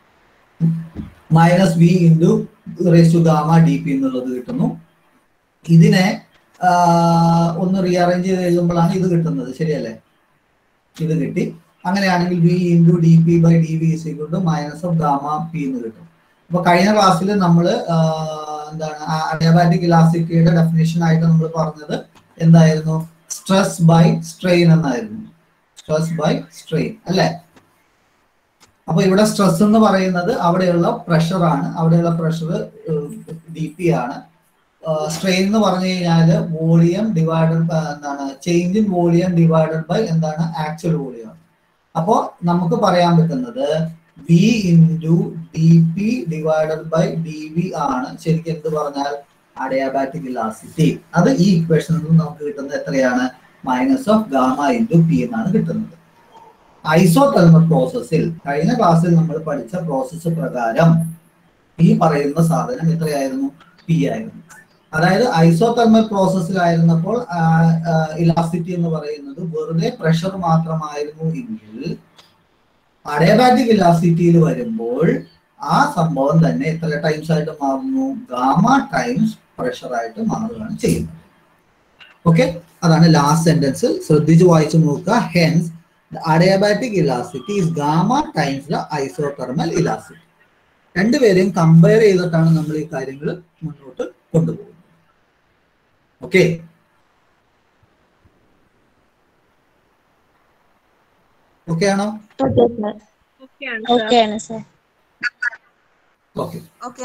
minus V into raise to gamma D P എന്നുള്ളത് കിട്ടുന്നു ഇതിനെ ആ, ഒന്ന് റീഅറേഞ്ച് ചെയ്ത് എഴുതുമ്പോഴാണ് ഇത് കിട്ടുന്നത് ശരിയല്ലേ ഇത് കിട്ടി അങ്ങനെയാണെങ്കിൽ V into D P by D V is equal to minus of gamma P എന്ന് കിട്ടും അപ്പൊ കഴിഞ്ഞ ക്ലാസ്സിൽ നമ്മൾ എന്താണ് അഡിയാബാറ്റിക് ഇലാസ്റ്റിറ്റിയുടെ ഡെഫിനേഷൻ ആയിട്ട് നമ്മൾ പറഞ്ഞത് എന്തായിരുന്നു സ്ട്രെസ് ബൈ സ്ട്രെയിൻ എന്നായിരുന്നു സ്ട്രെസ് ബൈ സ്ട്രെയിൻ അല്ലേ അപ്പൊ ഇവിടെ സ്ട്രെസ് എന്ന് പറയുന്നത് അവിടെയുള്ള പ്രഷർ ആണ് അവിടെയുള്ള പ്രഷർ ഡി പി ആണ് സ്ട്രെയിൻ എന്ന് പറഞ്ഞു കഴിഞ്ഞാല് വോളിയം ഡിവൈഡഡ് എന്താണ് change in volume divided by എന്താണ് ആക്ച്വൽ വോളിയം അപ്പോ നമുക്ക് പറയാൻ പറ്റുന്നത് V into D P divided by D V ആണ് ശരിക്കും എന്ത് പറഞ്ഞാൽ അഡയാബാറ്റിക് ഇലാസിറ്റി അത് ഈ ഇക്വേഷനിൽ നിന്ന് നമുക്ക് കിട്ടുന്നത് എത്രയാണ് minus of gamma into P എന്നാണ് കിട്ടുന്നത് ഐസോതെർമൽ പ്രോസസ്സിൽ കഴിഞ്ഞ ക്ലാസ്സിൽ നമ്മൾ പഠിച്ച പ്രോസസ്സ് പ്രകാരം ഈ പറയുന്ന സാധനം എത്രയായിരുന്നു പി ആയിരുന്നു അതായത് ഐസോതെർമൽ പ്രോസസ്സിലായിരുന്നപ്പോൾ ഇലാസ്റ്റിറ്റി എന്ന് പറയുന്നത് വെറുതെ പ്രഷർ മാത്രമായിരുന്നു എങ്കിൽ അഡയബാറ്റിക് ഇലാസ്റ്റിറ്റിയിൽ വരുമ്പോൾ ആ സംഭവം തന്നെ എത്ര ടൈംസ് ആയിട്ട് മാറുന്നു ഗാമ ടൈംസ് പ്രഷറായിട്ട് മാറുകയാണ് ചെയ്യുന്നത് ഓക്കെ അതാണ് ലാസ്റ്റ് സെന്റൻസ് ശ്രദ്ധിച്ച് വായിച്ചു നോക്കുക hence adiabatic elasticity is gamma times the isothermal elasticity രണ്ടുപേരെയും കമ്പയർ ചെയ്തിട്ടാണ് നമ്മൾ ഈ കാര്യങ്ങൾ മുന്നോട്ട് കൊണ്ടുപോകുന്നത് ഓക്കെ ഓക്കെ ആണോ ഓക്കെയാണ് ഓക്കെയാണ് സർ ഓക്കെ ഓക്കെ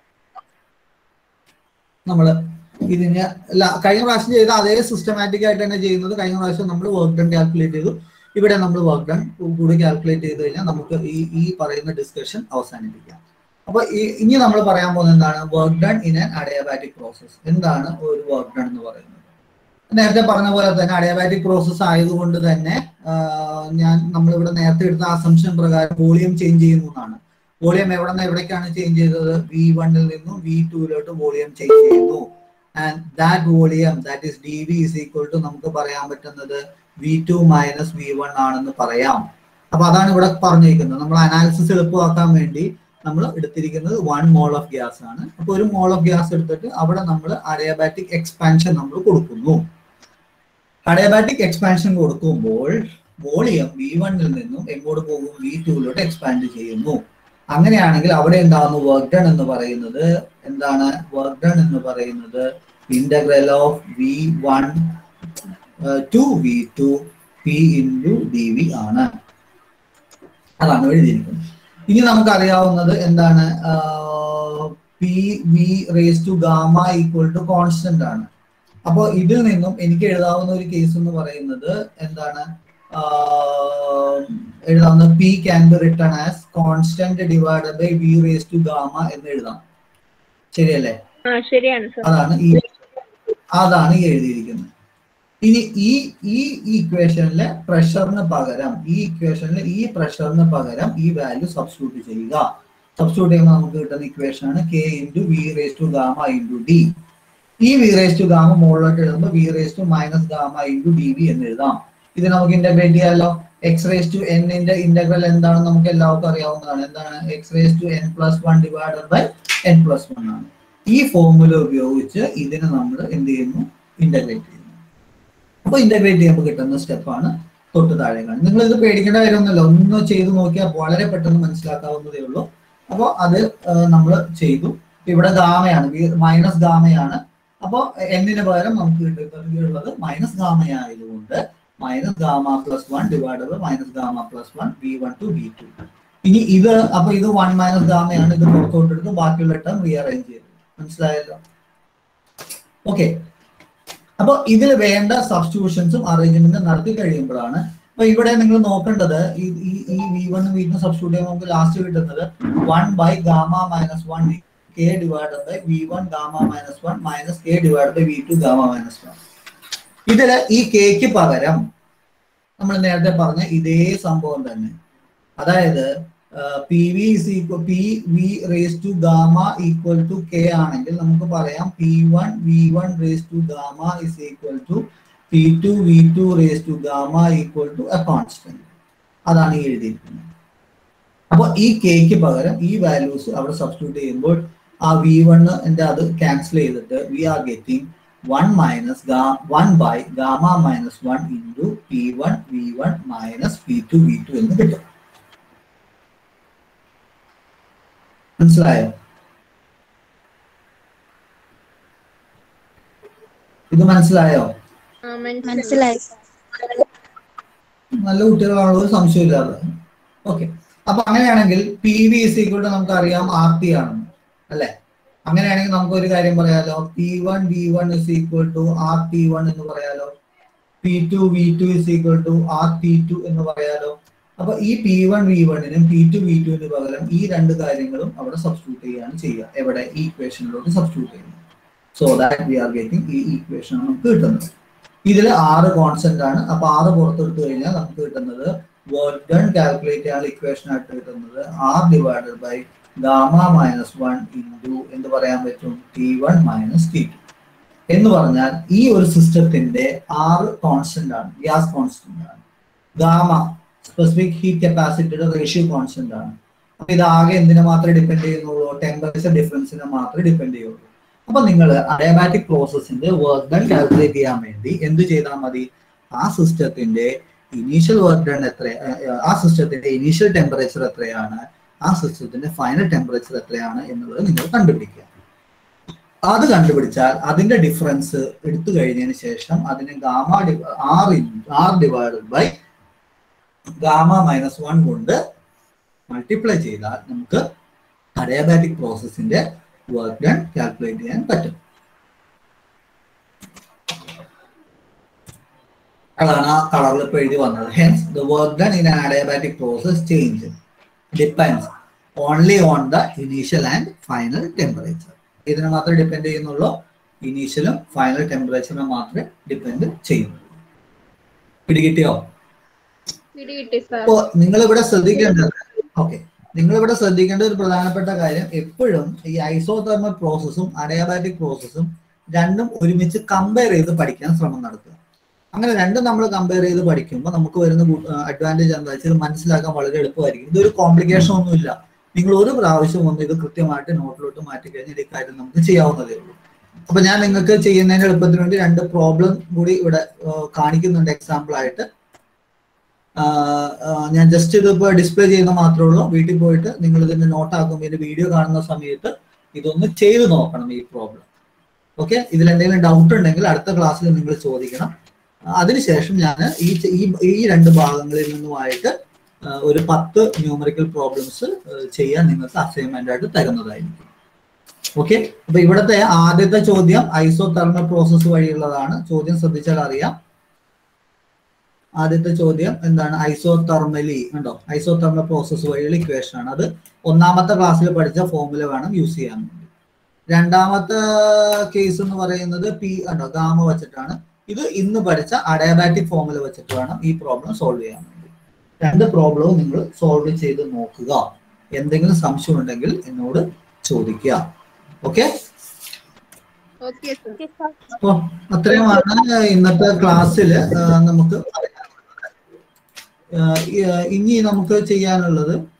നമ്മൾ ഇതിന് ല- കഴിഞ്ഞ പ്രാവശ്യം ചെയ്ത അതേ സിസ്റ്റമാറ്റിക് ആയിട്ട് തന്നെ ചെയ്യുന്നത് കഴിഞ്ഞ പ്രാവശ്യം നമ്മൾ വർക്ക് ഡൺ കാൽക്കുലേറ്റ് ചെയ്തു ഇവിടെ നമ്മൾ വർക്ക് ഡൺ കൂടി കാൽക്കുലേറ്റ് ചെയ്ത് കഴിഞ്ഞാൽ നമുക്ക് ഈ ഈ പറയുന്ന ഡിസ്കഷൻ അവസാനിപ്പിക്കാം അപ്പൊ ഈ- ഇനി നമ്മൾ പറയാൻ പോകുന്നത് എന്താണ് work done in an adiabatic process എന്താണ് ഒരു വർക്ക് ഡൺ എന്ന് പറയുന്നത് നേരത്തെ പറഞ്ഞ പോലെ തന്നെ അഡയാബാറ്റിക് പ്രോസസ് ആയതുകൊണ്ട് തന്നെ ആ, ഞാൻ നമ്മളിവിടെ നേരത്തെ എടുത്ത അസംഷൻ പ്രകാരം വോളിയം ചേഞ്ച് ചെയ്യുന്നു എന്നാണ് വോളിയം എവിടെ നിന്ന് എവിടേക്കാണ് ചേഞ്ച് ചെയ്തത് വി വണ്ണിൽ നിന്നും വി ടുവിലോട്ട് വോളിയം ചേഞ്ച് ചെയ്യുന്നു and that volume that is D V is equal to നമുക്ക് പറയാൻ പറ്റുന്നത് V two minus V one ആണെന്ന് പറയാം അപ്പൊ അതാണ് ഇവിടെ പറഞ്ഞിരിക്കുന്നത് നമ്മൾ അനാലിസിസ് എളുപ്പമാക്കാൻ വേണ്ടി നമ്മൾ എടുത്തിരിക്കുന്നത് വൺ മോൾ ഓഫ് ഗ്യാസ് ആണ് അപ്പൊ ഒരു മോൾ ഓഫ് ഗ്യാസ് എടുത്തിട്ട് അവിടെ നമ്മൾ അഡയാബാറ്റിക് എക്സ്പാൻഷൻ നമ്മൾ കൊടുക്കുന്നു അഡയാബാറ്റിക് എക്സ്പാൻഷൻ കൊടുക്കുമ്പോൾ വോളിയം വി വണ്ണിൽ നിന്നും എങ്ങോട്ട് പോകും വി ടുവിലോട്ട് എക്സ്പാൻഡ് ചെയ്യുന്നു അങ്ങനെയാണെങ്കിൽ അവിടെ ഉണ്ടാകുന്ന വർക്ക് ഡൺ എന്ന് പറയുന്നത് എന്താണ് വർക്ക് ഡൺ എന്ന് പറയുന്നത് integral of V one to V two P into D V ആണ് അതാണ് എഴുതിയിരിക്കുന്നത് ഇനി നമുക്ക് അറിയാവുന്നത് എന്താണ് P V raise to gamma equal to constant ആണ് അപ്പോൾ ഇതിൽ നിന്നും എനിക്ക് എഴുതാവുന്ന ഒരു കേസ് എന്ന് പറയുന്നത് എന്താണ് ആഹ് എഴുതാവുന്ന P can be written as constant divide by V raise to gamma എന്ന് എഴുതാം ശരിയല്ലേ ആ ശരിയാണ് സർ അതാണ് ഈ അതാണ് ഈ എഴുതിയിരിക്കുന്നത് ഇനി ഈ ഈ ഇക്വേഷനിലെ പ്രഷറിന് പകരം ഈ ഇക്വേഷനിലെ ഈ പ്രഷറിന് പകരം ഈ വാല്യൂ സബ്സ്റ്റിറ്റ്യൂട്ട് ചെയ്യുക സബ്സ്റ്റിറ്റ്യൂട്ട് ചെയ്യുമ്പോൾ നമുക്ക് കിട്ടുന്ന ഇക്വേഷൻ ആണ് K into V raise to gamma into D ഈ വി റേസ് ടു ഗാമ മുകളിലോട്ട് എഴുതുമ്പോൾ V raise to minus gamma into D V എന്ന് എഴുതാം ഇത് നമുക്ക് ഇന്റഗ്രേറ്റ് ചെയ്യാമല്ലോ എക്സ് റേസ് ടു എന്നിന്റെ ഇന്റഗ്രൽ എന്താണെന്ന് നമുക്ക് എല്ലാവർക്കും അറിയാവുന്നതാണ് എന്താണ് X raise to N plus one divided by N plus one ആണ് ഈ ഫോർമുല ഉപയോഗിച്ച് ഇതിനെ നമ്മൾ എന്ത് ചെയ്യുന്നു ഇന്റഗ്രേറ്റ് ചെയ്യുന്നു അപ്പൊ ഇന്റഗ്രേറ്റ് ചെയ്യുമ്പോൾ കിട്ടുന്ന സ്റ്റെപ്പാണ് തൊട്ട് താഴെ കാണുന്നത് നിങ്ങൾ ഇത് പേടിക്കേണ്ട കാര്യമൊന്നുമില്ല ഒന്ന് ചെയ്ത് നോക്കിയാൽ വളരെ പെട്ടെന്ന് മനസ്സിലാക്കാവുന്നതേ ഉള്ളൂ അപ്പോൾ അത് നമ്മൾ ചെയ്തു ഇവിടെ ഗാമയാണ് മൈനസ് ഗാമയാണ് അപ്പോൾ എന്നിന് പകരം നമുക്ക് കിട്ടുന്നത് മൈനസ് ഗാമയായതുകൊണ്ട് minus gamma plus one divide by minus gamma plus one V one to V two ഇനി ഇത് അപ്പൊ ഇത് വൺ മൈനസ് ഗാമയാണ് ഇത് പുറത്തോട്ടെടുത്ത് ബാക്കിയുള്ള ടേം റീഅറേഞ്ച് ചെയ്തു മനസ്സിലായല്ലോ ഓക്കെ അപ്പൊ ഇതിൽ വേണ്ട സബ്സ്റ്റിറ്റ്യൂഷൻസും അറേഞ്ച്മെന്റും നടത്തി കഴിയുമ്പോഴാണ് അപ്പൊ ഇവിടെ നിങ്ങൾ നോക്കേണ്ടത് ഈ ഈ ഈ V one V two substitute ചെയ്യുമ്പോൾ നമുക്ക് ലാസ്റ്റ് കിട്ടുന്നത് one by gamma minus one K divide by V one gamma minus one minus K divide by V two gamma minus one ഇതില് ഈ കെക്ക് പകരം നമ്മൾ നേരത്തെ പറഞ്ഞ ഇതേ സംഭവം തന്നെ അതായത് P V is equal P V raise to gamma equal to K ആണെങ്കിൽ നമുക്ക് പറയാം P one V one raise to gamma is equal to P two V two raise to gamma equal to a constant അതാണ് ഈ എഴുതിയിരിക്കുന്നത് അപ്പൊ ഈ കെക്ക് പകരം ഈ വാല്യൂസ് അവിടെ സബ്സ്റ്റിറ്റ്യൂട്ട് ചെയ്യുമ്പോൾ ആ വി വണ്ണിന്റെ അത് ക്യാൻസൽ ചെയ്തിട്ട് we are getting one minus one by gamma minus one into P one V one minus P two V two എന്ന് കിട്ടും മനസ്സിലായോ ഇത് മനസ്സിലായോ ആ മനസ്സിലായി മനസ്സിലായി നല്ല കുട്ടികളാണോ ഒരു സംശയമില്ലാതെ ഓക്കെ അപ്പൊ അങ്ങനെയാണെങ്കിൽ P V is equal to നമുക്ക് അറിയാം ആർ ടി ആണെന്ന് അല്ലെ അങ്ങനെയാണെങ്കിൽ നമുക്ക് ഒരു കാര്യം പറയാലോ P one V one is equal to R T one എന്ന് പറയാലോ P two V two is equal to R T two എന്ന് പറയാലോ അപ്പൊ ഈ പി വൺ വി വണ്ണിനും പി ടു വി ടുവിന് പകരം ഈ രണ്ട് കാര്യങ്ങളും അവിടെ സബ്സ്റ്റിറ്റ്യൂട്ട് ചെയ്യുകയാണ് ചെയ്യുക എവിടെ ഈ ഇക്വേഷനിലോട്ട് സബ്സ്റ്റിറ്റ്യൂട്ട് ചെയ്യുന്നത് so that we are getting ഈ ഇക്വേഷൻ നമുക്ക് കിട്ടുന്നത് ഇതിൽ ആറ് കോൺസ്റ്റന്റ് ആണ് അപ്പൊ ആറ് പുറത്തെടുത്തു കഴിഞ്ഞാൽ നമുക്ക് കിട്ടുന്നത് വർക്ക് ഡൺ കാൽക്കുലേറ്റ് ചെയ്യാനുള്ള ഇക്വേഷൻ ആയിട്ട് കിട്ടുന്നത് R divided by gamma minus one into എന്ത് പറയാൻ പറ്റും T one minus T two എന്ന് പറഞ്ഞാൽ ഈ ഒരു സിസ്റ്റത്തിന്റെ ആറ് കോൺസ്റ്റന്റ് ആണ് ഗ്യാസ് കോൺസ്റ്റന്റ് ആണ് ഗാമ സ്പെസിഫിക് ഹീറ്റ് കപ്പാസിറ്റിയുടെ റേഷ്യോ കോൺസ്റ്റന്റ് ആണ് അപ്പൊ ഇത് ആകെ എന്തിനെ മാത്രമേ ഡിപ്പെൻഡ് ചെയ്യുന്നുള്ളൂ ടെമ്പറേച്ചർ ഡിഫറൻസിനെ മാത്രമേ ഡിപ്പെൻഡ് ചെയ്യുള്ളൂ അപ്പൊ നിങ്ങൾ അഡയബാറ്റിക് പ്രോസസ്സിന്റെ വർക്ക് ഡൺ കാൽക്കുലേറ്റ് ചെയ്യാൻ വേണ്ടി എന്ത് ചെയ്താൽ മതി ആ സിസ്റ്റത്തിന്റെ ഇനീഷ്യൽ വർക്ക് ഡൺ എത്ര ഏർ, ആ സിസ്റ്റത്തിന്റെ ഇനീഷ്യൽ ടെമ്പറേച്ചർ എത്രയാണ് ആ സിസ്റ്റത്തിന്റെ ഫൈനൽ ടെമ്പറേച്ചർ എത്രയാണ് എന്നുള്ളത് നിങ്ങൾ കണ്ടുപിടിക്കുക അത് കണ്ടുപിടിച്ചാൽ അതിന്റെ ഡിഫറൻസ് എടുത്തു കഴിഞ്ഞതിന് ശേഷം അതിനെ gamma R R divided by gamma minus one കൊണ്ട് മൾട്ടിപ്ലൈ ചെയ്താൽ നമുക്ക് അഡയാബാറ്റിക് പ്രോസസ്സിന്റെ വർക്ക് ഡൺ കാൽക്കുലേറ്റ് ചെയ്യാൻ പറ്റും അതാണ് ആ കളറിൽ ഇപ്പോൾ എഴുതി വന്നത് hence the work done in adiabatic process change depends only on the initial and final temperature ഇതിനെ മാത്രമേ ഡിപ്പെൻഡ് ചെയ്യുന്നുള്ളൂ ഇനീഷ്യലും ഫൈനൽ ടെമ്പറേച്ചറിനെ മാത്രമേ ഡിപ്പെൻഡ് ചെയ്യുന്നുള്ളൂ പിടികിട്ടിയോ പിടി കിട്ടി സാർ അപ്പോ നിങ്ങൾ ഇവിടെ ശ്രദ്ധിക്കേണ്ടത് ഓക്കെ നിങ്ങൾ ഇവിടെ ശ്രദ്ധിക്കേണ്ട ഒരു പ്രധാനപ്പെട്ട കാര്യം എപ്പോഴും ഈ ഐസോതെർമൽ പ്രോസസ്സും അഡയാബാറ്റിക് പ്രോസസ്സും രണ്ടും ഒരുമിച്ച് കമ്പയർ ചെയ്ത് പഠിക്കാൻ ശ്രമം നടത്തുക അങ്ങനെ രണ്ടും നമ്മൾ കമ്പയർ ചെയ്ത് പഠിക്കുമ്പോൾ നമുക്ക് വരുന്ന അഡ്വാൻറ്റേജ് എന്താ വെച്ചാൽ ഇത് മനസ്സിലാക്കാൻ വളരെ എളുപ്പമായിരിക്കും ഇതൊരു കോംപ്ലിക്കേഷൻ ഒന്നുമില്ല നിങ്ങൾ ഒരു പ്രാവശ്യം ഒന്ന് ഇത് കൃത്യമായിട്ട് നോട്ടിലോട്ട് മാറ്റി കഴിഞ്ഞാൽ ഈ കാര്യം നമുക്ക് ചെയ്യാവുന്നതേ ഉള്ളൂ അപ്പൊ ഞാൻ നിങ്ങൾക്ക് ചെയ്യുന്നതിന് എളുപ്പത്തിന് വേണ്ടി രണ്ട് പ്രോബ്ലം കൂടി ഇവിടെ ആ, കാണിക്കുന്നുണ്ട് എക്സാമ്പിൾ ആയിട്ട് ആഹ് ആഹ് ഞാൻ ജസ്റ്റ് ഇത് ഇപ്പോൾ ഡിസ്പ്ലേ ചെയ്യുന്ന മാത്രമേ ഉള്ളൂ വീട്ടിൽ പോയിട്ട് നിങ്ങൾ ഇതിന്റെ നോട്ട് ആക്കുമ്പോൾ ഇതിന്റെ വീഡിയോ കാണുന്ന സമയത്ത് ഇതൊന്ന് ചെയ്തു നോക്കണം ഈ പ്രോബ്ലം ഓക്കെ ഇതിൽ എന്തെങ്കിലും ഡൗട്ട് ഉണ്ടെങ്കിൽ അടുത്ത ക്ലാസ്സിൽ നിങ്ങൾ ചോദിക്കണം അതിനുശേഷം ഞാൻ ഈ ചെ- ഈ ഈ രണ്ട് ഭാഗങ്ങളിൽ നിന്നുമായിട്ട് ആഹ് ഒരു പത്ത് ന്യൂമറിക്കൽ പ്രോബ്ലംസ് ചെയ്യാൻ നിങ്ങൾക്ക് അസൈൻമെന്റ് ആയിട്ട് തരുന്നതായിരിക്കും ഓക്കെ അപ്പൊ ഇവിടുത്തെ ആദ്യത്തെ ചോദ്യം ഐസോ തെർമൽ പ്രോസസ്സ് വഴിയുള്ളതാണ് ചോദ്യം ശ്രദ്ധിച്ചാൽ അറിയാം ആദ്യത്തെ ചോദ്യം എന്താണ് ഐസോതെർമലി ഉണ്ടോ ഐസോതെർമൽ പ്രോസസ്സ് വഴിയുള്ള ഇക്വേഷൻ ആണ് അത് ഒന്നാമത്തെ ക്ലാസ്സിൽ പഠിച്ച ഫോർമുല വേണം യൂസ് ചെയ്യാൻ വേണ്ടി രണ്ടാമത്തെ കേസ് എന്ന് പറയുന്നത് പി ഉണ്ടോ ഗാമ വെച്ചിട്ടാണ് ഇത് ഇന്ന് പഠിച്ച അഡയാബാറ്റിക് ഫോർമുല വെച്ചിട്ട് വേണം ഈ പ്രോബ്ലം സോൾവ് ചെയ്യാൻ വേണ്ടി രണ്ട് പ്രോബ്ലവും നിങ്ങൾ സോൾവ് ചെയ്ത് നോക്കുക എന്തെങ്കിലും സംശയം ഉണ്ടെങ്കിൽ എന്നോട് ചോദിക്കുക ഓക്കെ ഓക്കെ സാർ അപ്പൊ അത്രയുമാണ് ഇന്നത്തെ ക്ലാസ്സിൽ നമുക്ക് പറയാനുള്ളത്. ആ, ഈ- ഇനി നമുക്ക് ചെയ്യാനുള്ളത്